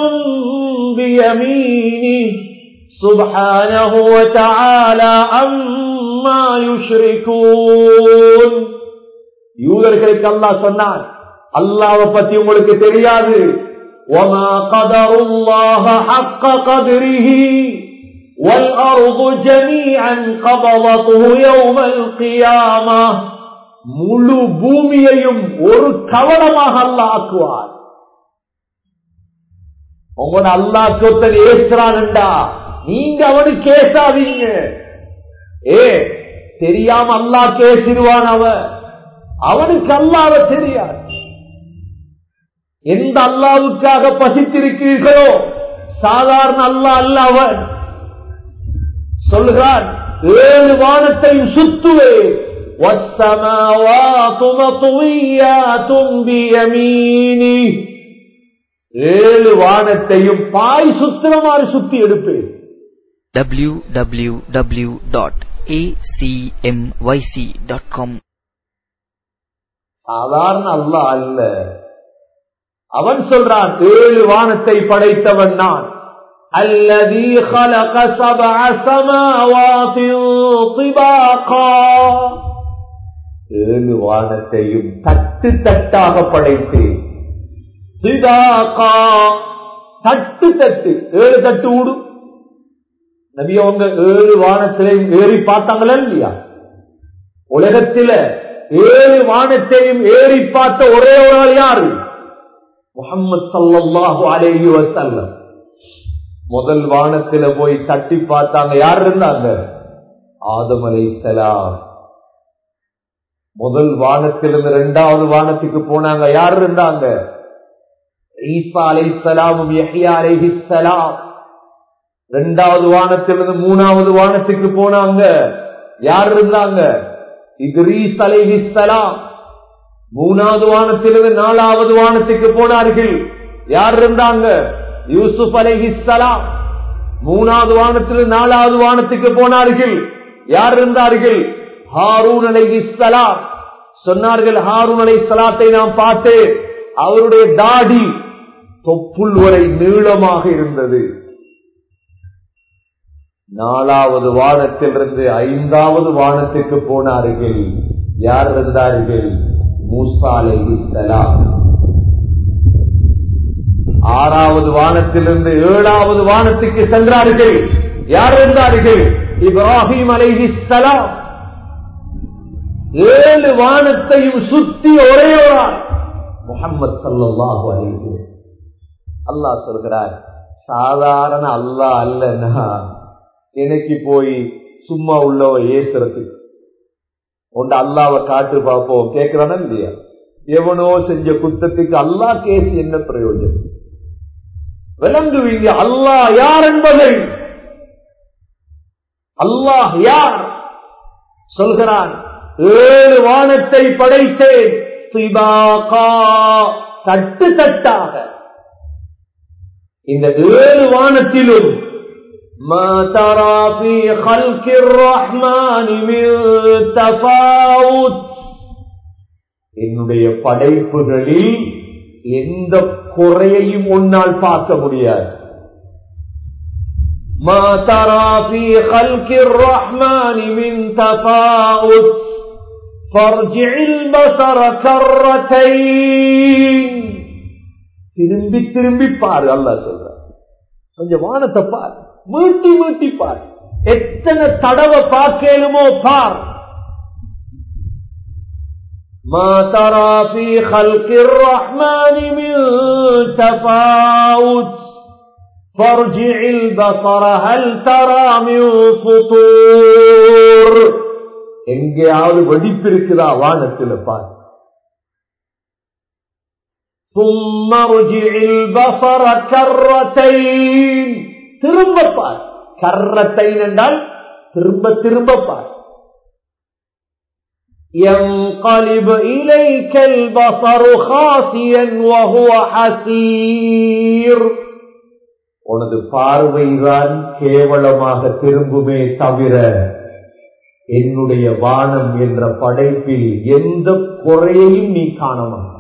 بيمينه سبحانه وتعالى أما يشركون யூதர்களுக்கு அல்லாஹ் சொன்னான் அல்லாவை பத்தி உங்களுக்கு தெரியாது وما قدر الله حق قدره والأرض جميعا قبضته يوم القيامة முழு பூமியையும் ஒரு கவனமாக அல்லாஹ் ஆக்குவார் உங்களோட அல்லாஹ் சொத்தன் ஏசுறான்டா நீங்க அவனுக்கு ஏசாதீங்க ஏ தெரியாம அல்லாஹ் கேசிடுவான் அவன் அவனுக்கு அல்லாவ தெரியாது எந்த அல்லாவுக்காக பசித்திருக்கிறீர்களோ சாதாரண அல்லா அல்ல அவன் சொல்கிறான் ஏழு வானத்தையும் சுத்துவேன் والسماوات مطويات بيميني ஏழு வானத்தையும் பாய் சுத்திரமாறு சுத்தி எடுப்பேன் www.acmyc.com சாதாரண அல்லா அல்ல அவன் சொல்றான் ஏழு வானத்தை படைத்தவன் நான் الذي خلق سبع سماوات طباقا ஏழு வானத்தையும் தட்டு தட்டாக படைத்தேன் திதாகா தட்டு தட்டு ஏழு தட்டு ஊடு நபி அவங்க ஏழு வானத்திலையும் ஏறி பார்த்தாங்களா இல்லையா உலகத்தில ஏழு வானத்தையும் ஏறி பார்த்த ஒரே ஒரு ஆள் யாரு முகமது சல்லாஹு அலேஹி வசல்லம் முதல் வானத்தில போய் தட்டி பார்த்தாங்க யார் இருந்தாங்க ஆதம் அலை முதல் வானத்திலிருந்து இரண்டாவது வானத்துக்கு போனாங்க யார் இருந்தாங்க ஈசா அலை சலாமும் யஹியா அலைஹி சலாம் இரண்டாவது வானத்திலிருந்து மூணாவது வானத்துக்கு போனாங்க யார் இருந்தாங்க இத்ரீஸ் அலைஹி சலாம் மூணாவது வானத்திலிருந்து நாலாவது வானத்துக்கு போனார்கள் யார் இருந்தாங்க யூசுப் அலைஹிஸ்ஸலாம் மூணாவது வானத்திலிருந்து நாலாவது வானத்துக்கு போனார்கள் யார் இருந்தார்கள் ஹாரூன் அலைஹிஸ்ஸலாம் சொன்னார்கள் ஹாரூன் அலை சலாத்தை நாம் பார்த்து அவருடைய தாடி தொப்புள் வரை நீளமாக இருந்தது நாலாவது வானத்திலிருந்து ஐந்தாவது வானத்துக்கு போனார்கள் யார் இருந்தார்கள் மூசா அலைஹிஸ்ஸலாம் ஆறாவது வானத்திலிருந்து ஏழாவது வானத்துக்கு சென்றார்கள் யார் இருந்தார்கள் இப்ராஹிம் அலைஹிஸ்ஸலாம் ஏழு வானத்தையும் சுத்தி ஒரே ஒரு ஆள் முகமது சல்லாஹு அலைஹி அல்லாஹ் சொல்கிறார் சாதாரண அல்லாஹ் அல்லனா எனக்கு போய் சும்மா உள்ளவ ஏசுறதுக்கு உண்ட அல்லாவை காட்டு பார்ப்போம் கேட்கிறானா இல்லையா எவனோ செஞ்ச குத்தத்துக்கு அல்லாஹ் கேசி என்ன பிரயோஜனம் விளங்குவீங்க அல்லாஹ் யார் என்பதை அல்லாஹ் யார் சொல்கிறான் ஏழு வானத்தை படைத்தேன் சிபாகா தட்டு தட்டாக இந்த ஏழு வானத்திலும் ما ترى في خلق الرحمن من تفاوت என்னுடைய படைப்புகளில் எந்த குறையையும் உன்னால் பார்க்க முடியாது ما ترى في خلق الرحمن من تفاوت فارجع البصر كرتين திரும்பி திரும்பி பாரு அல்லா சொல்ற கொஞ்சம் வானத்தை பார் மீட்டி மீட்டி பார் எத்தனை தடவை பார்க்கலுமோ பார் ما ترى في خلق الرحمن من تفاوت فارجع البصر هل ترى من فطور எங்கேயாவது வெடிப்பு இருக்குதா வானத்தில் பார் ثم ارجع البصر كرتين திரும்ப பார் கர்ரத்தைன் என்றால் திரும்ப திரும்ப பார் ينقلب إليك البصر خاسيا وهو حسير உனது பார்வைதான் கேவலமாக திரும்புமே தவிர என்னுடைய வானம் என்ற படைப்பில் எந்த குறையையும் நீ காண மாட்டாய்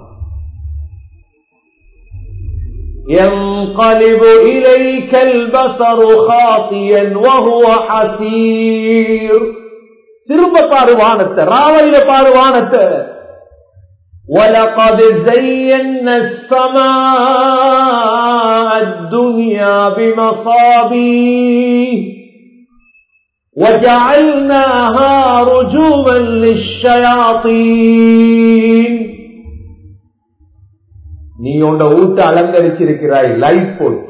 ينقلب إليك البصر خاطيا وهو حسير திரும்ப பாரு வானத்தை ராவையில பாரு வானத்தை ولقد زينا السماء الدنيا بمصابيح وجعلناها رجوما للشياطين நீ உண்ட ஊட்ட அலங்கரிச்சிருக்கிறாய் லைட் போட்டு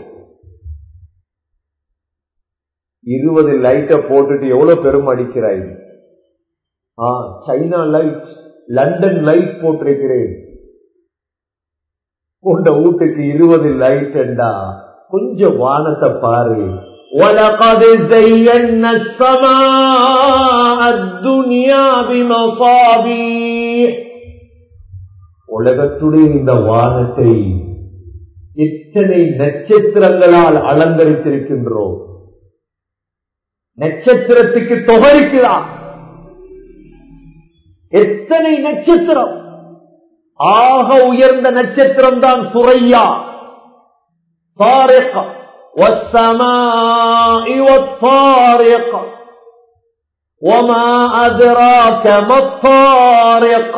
இருபது லைட்டை போட்டுட்டு எவ்வளவு பெரும் அடிக்கிறாய் ஆ சைனா லைட் லண்டன் லைட் போட்டிருக்கிறேன் உண்ட வீட்டுக்கு இருபது லைட் என்றா கொஞ்சம் வானத்தை பாரு وَلَقَدْ زَيَّنَّا السَّمَاءَ الدُّنْيَا بِمَصَابِيحِ உலகத்துடைய இந்த வானத்தை எத்தனை நட்சத்திரங்களால் அலங்கரித்திருக்கின்றோம் நட்சத்திரத்துக்கு தொகரிக்கிறான் எத்தனை நட்சத்திரம் ஆக உயர்ந்த நட்சத்திரம் தான் சுரையா طارق والسماء والطارق وما أدراك ما الطارق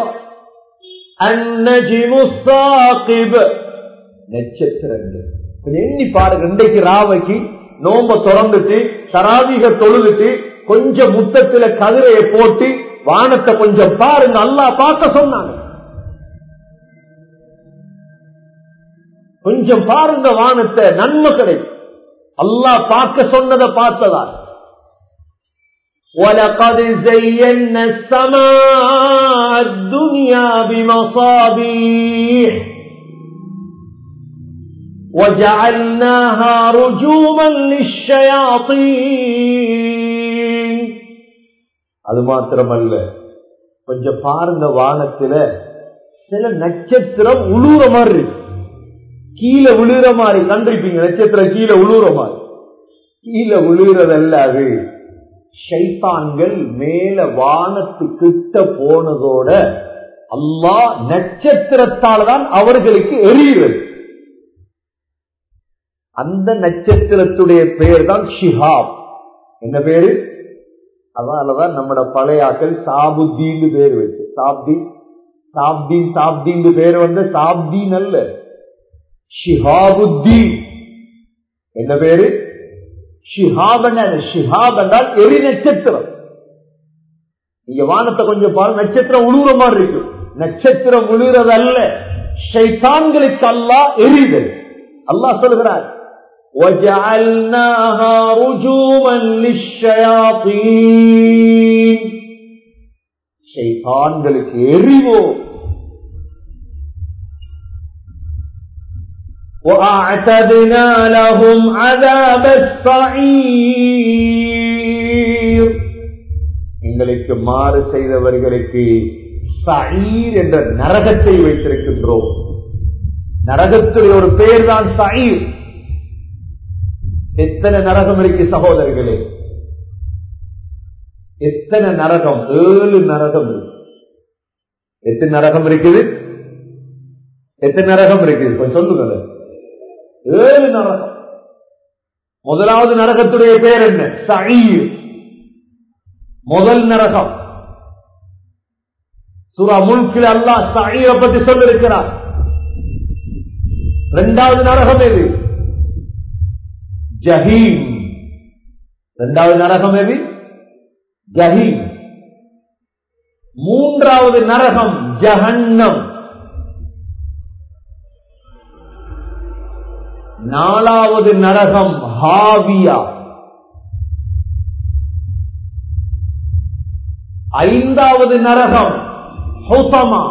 النجم الثاقب நட்சத்திரங்கள் கொஞ்சம் எண்ணி பாருங்க இன்றைக்கு ராவைக்கு நோம்ப திறந்துட்டு சராதிக தொழுதுட்டு கொஞ்சம் முத்தத்துல கதிரையை போட்டு வானத்தை கொஞ்சம் பாருங்க அல்லா பார்க்க சொன்னாங்க கொஞ்சம் பாருங்க வானத்தை நன்மை கிடைக்கும் அல்லாஹ் பார்க்க சொன்னதை பார்த்ததா وَلَقَدْ زَيَّنَّا السَّمَاءَ الدُّنْيَا بِمَصَابِيحِ وَجَعَلْنَاهَا رُجُومًا لِلشَّيَاطِينِ அது மாத்திரமல்ல கொஞ்சம் பாருங்க வானத்துல சில நட்சத்திரம் உழுவுற மாதிரி இருக்கு கீழே விழுகிற மாதிரி கண்டிருப்பீங்க நட்சத்திரம் கீழே விழுகிற மாதிரி கீழே விழுகிறதல்ல அது ஷைத்தான்கள் மேல வானத்து கிட்ட போனதோட அல்லா நட்சத்திரத்தால் தான் அவர்களுக்கு எரிகிறது அந்த நட்சத்திரத்துடைய பெயர் தான் ஷிஹாப் என்ன பேரு அதனாலதான் நம்மட பழையாக்கள் சாபுத்தீன் பேர் வச்சு சாப்தி சாப்தீன் சாப்தீன் பேர் வந்து சாப்தீன் அல்ல ஷிஹாபுத்தீன் என்ன பேரு ஷிஹாப் ஷிஹாப் என்றால் எரி நட்சத்திரம் நீங்க வானத்தை கொஞ்சம் பாருங்க நட்சத்திரம் உழுவுற மாதிரி இருக்கு நட்சத்திரம் உழுகிறது அல்ல ஷைத்தான்களுக்கு அல்லா எரிதல் அல்லாஹ் சொல்கிறார் وَجَعَلْنَاهَا رُجُومًا لِلشَّيَاطِينِ ஷைத்தான்களுக்கு எரிவோம் وأعتدنا لهم عذاب السعير எங்களுக்கு மாறு செய்தவர்களுக்கு சயீர் என்ற நரகத்தை வைத்திருக்கின்றோம் நரகத்துடைய ஒரு பெயர் தான் சயீர் எத்தனை நரகம் இருக்கு சகோதரர்களே எத்தனை நரகம் ஏழு நரகம் இருக்கு எத்தனை நரகம் இருக்குது எத்தனை நரகம் இருக்குது கொஞ்சம் சொல்லுங்க ஏழு நரகம் முதலாவது நரகத்துடைய பேர் என்ன சயீர் முதல் நரகம் சுரா முழுக்கில் அல்லா சயீரை பத்தி சொல்லிருக்கிறார் இரண்டாவது நரகம் எது ஜஹீம் இரண்டாவது நரகம் எது ஜஹீம் மூன்றாவது நரகம் ஜஹன்னம் நாலாவது நரகம் ஹாவியா ஐந்தாவது நரகம் ஹுசமா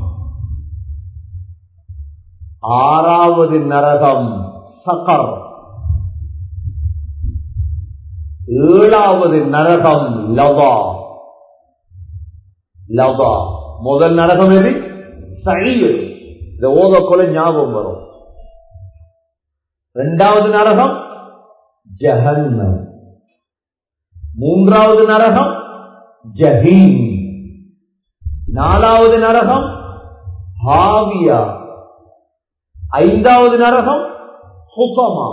ஆறாவது நரகம் சகர் ஏழாவது நரகம் லவா லவா முதல் நரகம் எது சயீர் இந்த ஓதக்கொலை ஞாபகம் வரும் இரண்டாவது நரகம் ஜஹன்னம் மூன்றாவது நரகம் ஜஹீம் நாலாவது நரகம் ஹாவியா ஐந்தாவது நரகம் ஹுசமா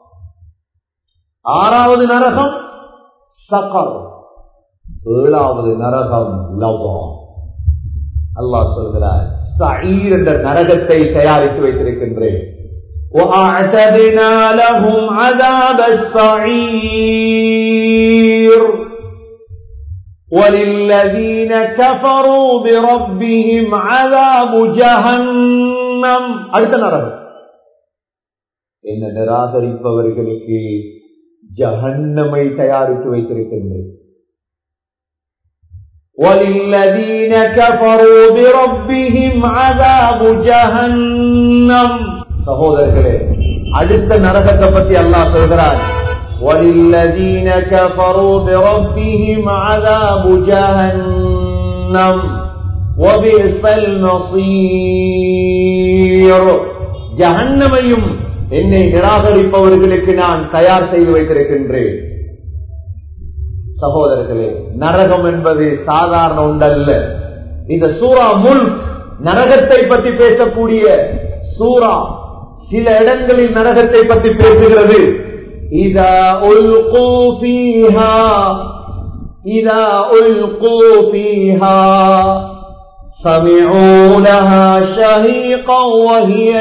ஆறாவது நரகம் சகர் ஏழாவது நரகம் லவா அல்லாஹ் சொல்கிறார் சயீர் என்ற நரகத்தை தயாரித்து வைத்திருக்கின்றேன் وأعتدنا لهم عذاب السعير وللذين كفروا بربهم عذاب جهنم அடுத்த நரகம் என்ன நிராகரிப்பவர்களுக்கு ஜஹன்னமை தயாரித்து வைத்திருக்கின்றேன் وللذين كفروا بربهم عذاب جهنم சகோதரர்களே அடுத்த நரகத்தை பத்தி அல்லாஹ் சொல்கிறார் وللذين كفروا بربهم عذاب جهنم وبئس المصير ஜஹன்னமையும் என்னை நிராகரிப்பவர்களுக்கு நான் தயார் செய்து வைத்திருக்கின்றேன் சகோதரர்களே நரகம் என்பது சாதாரண ஒன்றல்ல இந்த சூரா முல் நரகத்தை பற்றி பேசக்கூடிய சூரா சில இடங்களில் நரகத்தை பற்றி பேசுகிறது இதா உல்கூ ஃபீஹா இதா உல்கூ ஃபீஹா سمعوا لها شهيقا وهي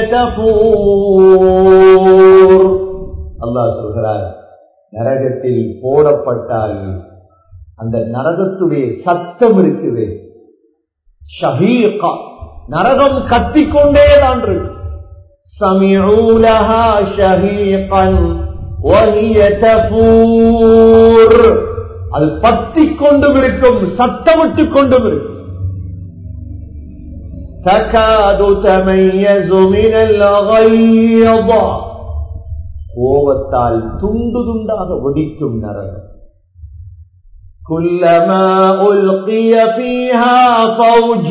تفور அல்லாஹ் சொல்கிறார் நரகத்தில் போடப்பட்டால் அந்த நரகத்துடைய சத்தம் இருக்குது ஷஹீகா நரகம் கத்திக்கொண்டே தான் இருக்கு سمعوا لها شهيقا وهي تفور அது பத்திக் கொண்டும் இருக்கும் சத்தமிட்டுக் கொண்டும் இருக்கும் تكاد تميز من الغيظ கோபத்தால் துண்டு துண்டாக வெடிக்கும் நரகம் كلما ألقي فيها فوج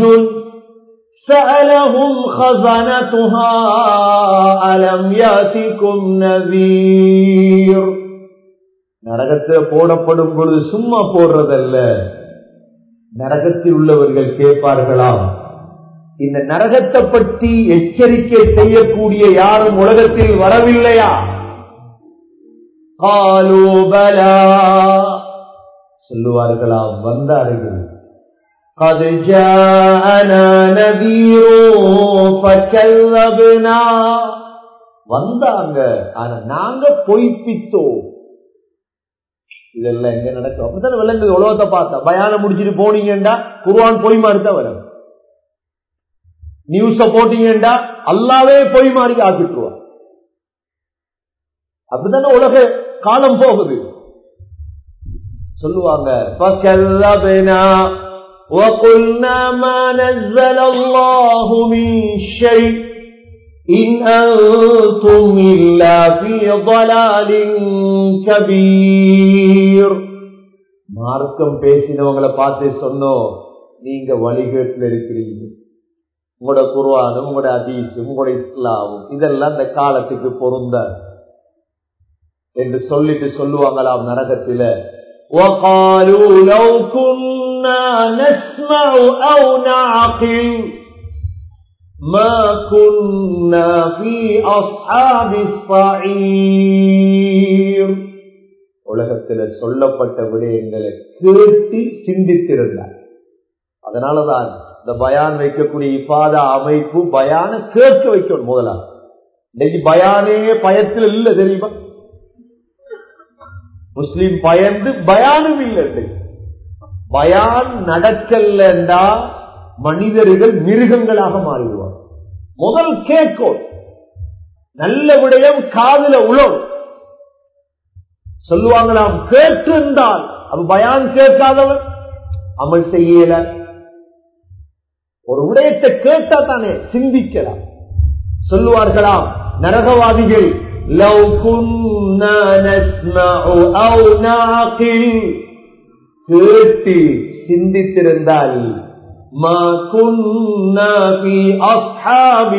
سألهم خزنتها ألم يأتكم نذير நரகத்தில் போடப்படும் பொழுது சும்மா போடுறதல்ல நரகத்தில் உள்ளவர்கள் கேட்பார்களாம் இந்த நரகத்தை பற்றி எச்சரிக்கை செய்யக்கூடிய யாரும் உலகத்தில் வரவில்லையா காலூபலா சொல்லுவார்களாம் வந்தார்கள் قد جاءنا نذير فكذبنا வந்தாங்க ஆனா நாங்க பொய்ப்பித்தோம் இதெல்லாம் எங்க நடக்கும் அப்படித்தானே விளங்குது உலகத்தை பார்த்தா பயானம் முடிச்சுட்டு போனீங்கடா குருவான் பொய் மாறுத்த வரும் நியூஸ போட்டீங்கடா அல்லாவே பொய் மாறி ஆக்கிட்டுருவான் அப்படித்தானே உலக காலம் போகுது சொல்லுவாங்க فَكَذَّبْنَا وَقُلْنَا مَا نَزَّلَ اللَّهُ مِن شَيْءٍ إِنْ أَنْتُمْ إِلَّا فِي ضَلَالٍ كَبِيرٍ மார்க்கம் பேசினவங்களை பார்த்து சொன்னோம் நீங்க வழிகேட்டில் இருக்கிறீங்க உங்களோட குருவானும் உங்களோட அதீசும் உங்களோட இஸ்லாமும் இதெல்லாம் இந்த காலத்துக்கு பொருந்த என்று சொல்லிட்டு சொல்லுவாங்களாம் நரகத்தில وقالوا لو كنا نسمع أو نعقل ما كنا في أصحاب الصعير உலகத்தில் சொல்லப்பட்ட விடயங்களை கேட்டு சிந்தித்திருந்தார் அதனாலதான் இந்த பயான் வைக்கக்கூடிய இப்பாத அமைப்பு பயான கேட்க வைக்கணும் முதலாக இன்னைக்கு பயானே பயத்தில் இல்ல தெரியுமா முஸ்லிம் பயந்து பயானும் இல்லை பயான் நடக்கலண்டா மனிதர்கள் மிருகங்களாக மாறிடுவார் முதல் கேட்கும் நல்ல விடயம் காதல உழவு சொல்லுவாங்களாம் கேட்டு இருந்தால் அப்ப பயான் கேட்காதவன் அமல் செய்யல ஒரு விடயத்தை கேட்டா தானே சிந்திக்கலாம் சொல்லுவார்களாம் நரகவாதிகள் لو كنا نسمع أو نعقل கேட்டு சிந்தித்திருந்தால் ما كنا في أصحاب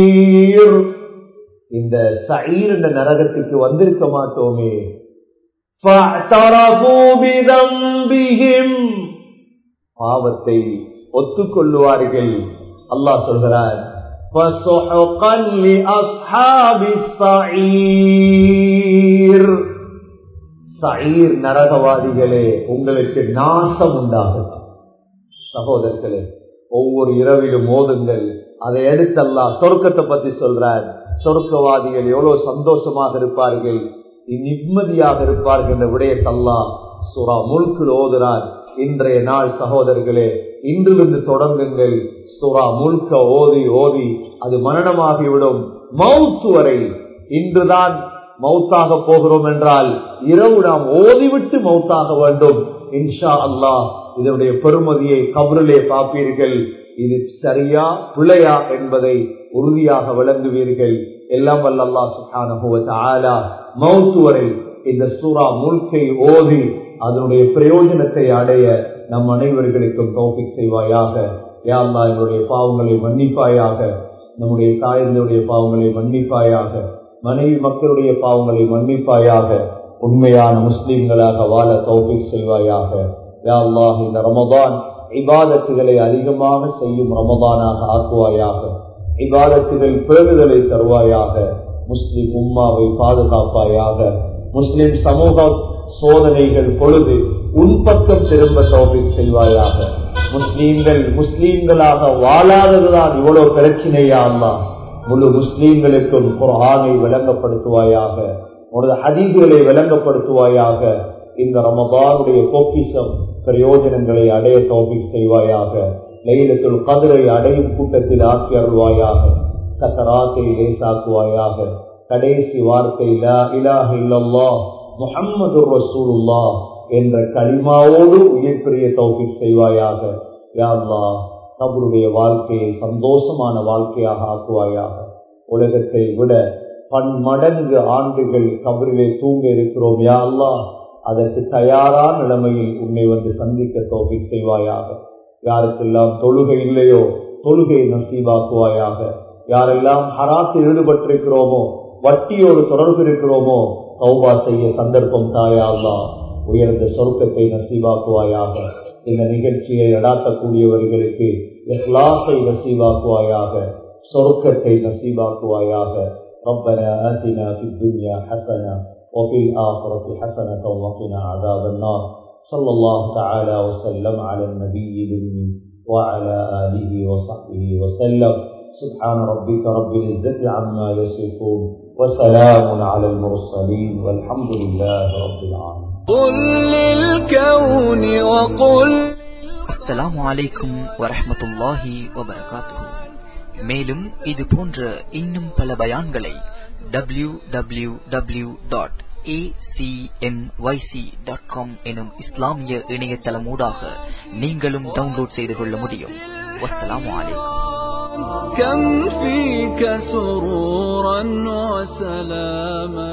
الصعير இந்த சயீர் என்ற நரகத்துக்கு வந்திருக்க மாட்டோமே فَاعْتَرَفُوا بِذَنبِهِمْ பாவத்தை ஒத்துக்கொள்ளுவார்கள் அல்லாஹ் சொல்கிறார் فَسُحْقًا لِأَصْحَابِ السَّعِيرِ சயீர் நரகவாதிகளே உங்களுக்கு நாசம் உண்டாகும் சகோதரர்களே ஒவ்வொரு இரவிலும் மோதுங்கள் அதை எடுத்து அல்லாஹ் சொர்க்கத்தை பத்தி சொல்றார் சொர்க்கவாதிகள் எவ்வளவு சந்தோஷமாக இருப்பார்கள் நிம்மதியாக இருப்பார்கள் என்ற விடயத்தல்லா சுரா முழுக்கில் ஓதுறார் இன்றைய நாள் சகோதரர்களே இன்றிலிருந்து தொடங்குங்கள் சுரா முழுக்க ஓதி ஓதி அது மரணமாகிவிடும் மவுத்து வரை இன்றுதான் மௌத்தாக போகிறோம் என்றால் இரவு நாம் ஓதிவிட்டு மௌத்தாக வேண்டும் இன்ஷா அல்லாஹ் இதனுடைய பெருமதியை கபரிலே பார்ப்பீர்கள் இது சரியா பிழையா என்பதை உறுதியாக விளங்குவீர்கள் எல்லாம் வல்ல அல்லா சுகான மௌத்து வரை இந்த சூறா முழுக்கை ஓதி அதனுடைய பிரயோஜனத்தை அடைய நம் அனைவர்களுக்கும் தௌபிக் செய்வாயாக யாழ்லா என்னுடைய பாவங்களை மன்னிப்பாயாக நம்முடைய தாயந்தருடைய பாவங்களை மன்னிப்பாயாக மனைவி மக்களுடைய பாவங்களை மன்னிப்பாயாக உண்மையான முஸ்லீம்களாக வாழ தௌபிக் செய்வாயாக யாழ்லாஹ் இந்த ரமதான் இபாதத்துகளை அதிகமாக செய்யும் ரமதானாக ஆக்குவாயாக இபாதத்துகள் பேறுதலை தருவாயாக முஸ்லிம் உம்மாவை பாதுகாப்பாயாக முஸ்லிம் சமூக சோதனைகள் பொழுது உன்பக்கம் திரும்ப தௌபிக் செய்வாயாக முஸ்லீம்கள் முஸ்லீம்களாக வாழாததுதான் இவ்வளவு பிரச்சனையா அல்லா முழு முஸ்லீம்களுக்கும் குரானை விளங்கப்படுத்துவாயாக உனது ஹதீதுகளை விளங்கப்படுத்துவாயாக இந்த ரமபானுடைய பொக்கிஷம் பிரயோஜனங்களை அடைய தோப்பிக் செய்வாயாக லைலத்துள் கதிரை அடையும் கூட்டத்தில் ஆக்கி அருள்வாயாக சக்கராத்தை லேசாக்குவாயாக கடைசி வார்த்தை இலாஹ இல்லல்லா முஹம்மது ரசூலுல்லா என்ற களிமாவோடு உயிர் பெரிய தௌபிக் செய்வாயாக யாழ்லா கபருடைய வாழ்க்கையை சந்தோஷமான வாழ்க்கையாக ஆக்குவாயாக உலகத்தை விட பன்மடங்கு ஆண்டுகள் கபரிலே தூங்க இருக்கிறோம் யா அல்லா அதற்கு தயாரான நிலைமையில் உன்னை வந்து சந்திக்க தோப்பிக் செய்வாயாக யாருக்கெல்லாம் தொழுகை இல்லையோ தொழுகை நசீவாக்குவாயாக யாரெல்லாம் ஹராத்தில் ஈடுபட்டிருக்கிறோமோ வட்டியோடு தொடர்பு இருக்கிறோமோ சௌபா செய்ய சந்தர்ப்பம் தாயா அல்லா உயர்ந்த சொர்க்கத்தை நசீவாக்குவாயாக இந்த நிகழ்ச்சியை நடாத்தக்கூடியவர்களுக்கு இஸ்லாசை நசீவாக்குவாயாக சொர்க்கத்தை நசீவாக்குவாயாக ربنا آتنا في الدنيا حسنة وفي الآخرة حسنة وقنا عذاب النار صلى الله تعالى وسلم على النبي الأمي وعلى آله وصحبه وسلم سبحان ربك رب العزة عما يصفون وسلام على المرسلين والحمد لله رب العالمين قل للكون وقل அஸ்ஸலாமு அலைக்கும் வரஹ்மத்துல்லாஹி வபரகாத்துஹு மேலும் இது போன்ற இன்னும் பல பயான்களை W W W dot dot com எனும் இஸ்லாமிய இணையதளமூடாக நீங்களும் டவுன்லோட் செய்து கொள்ள முடியும் வஸ்ஸலாமு அலைக்கும் كم فيك سرورا وسلاما